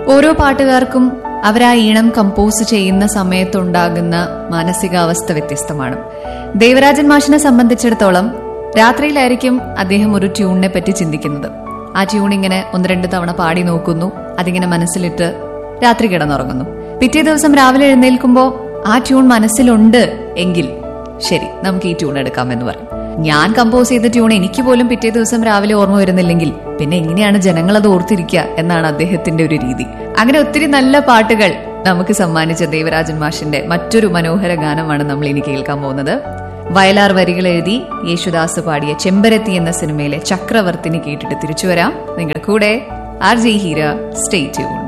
ഓരോ പാട്ടുകാർക്കും അവർ ആ ഈണം കമ്പോസ് ചെയ്യുന്ന സമയത്തുണ്ടാകുന്ന മാനസികാവസ്ഥ വ്യത്യസ്തമാണ് ദേവരാജൻ മാഷിനെ സംബന്ധിച്ചിടത്തോളം രാത്രിയിലായിരിക്കും അദ്ദേഹം ഒരു ട്യൂണിനെ പറ്റി ചിന്തിക്കുന്നത് ആ ട്യൂൺ ഇങ്ങനെ ഒന്ന് രണ്ട് തവണ പാടി നോക്കുന്നു അതിങ്ങനെ മനസ്സിലിട്ട് രാത്രി കിടന്നുറങ്ങുന്നു പിറ്റേ ദിവസം രാവിലെ എഴുന്നേൽക്കുമ്പോൾ ആ ട്യൂൺ മനസ്സിലുണ്ട് എങ്കിൽ ശരി നമുക്ക് ഈ ട്യൂൺ എടുക്കാമെന്ന് പറയും ഞാൻ കമ്പോസ് ചെയ്ത ട്യൂൺ എനിക്ക് പോലും പിറ്റേ ദിവസം രാവിലെ ഓർമ്മ വരുന്നില്ലെങ്കിൽ പിന്നെ എങ്ങനെയാണ് ജനങ്ങൾ അത് ഓർത്തിരിക്കുക എന്നാണ് അദ്ദേഹത്തിന്റെ ഒരു രീതി അങ്ങനെ ഒത്തിരി നല്ല പാട്ടുകൾ നമുക്ക് സമ്മാനിച്ച ദേവരാജൻ മാഷിന്റെ മറ്റൊരു മനോഹര ഗാനമാണ് നമ്മൾ ഇനി കേൾക്കാൻ പോകുന്നത് വയലാർ വരികൾ എഴുതി യേശുദാസ് പാടിയ ചെമ്പരത്തി എന്ന സിനിമയിലെ ചക്രവർത്തിനി കേട്ടിട്ട് തിരിച്ചു വരാം നിങ്ങളുടെ കൂടെ R J Heera stay tune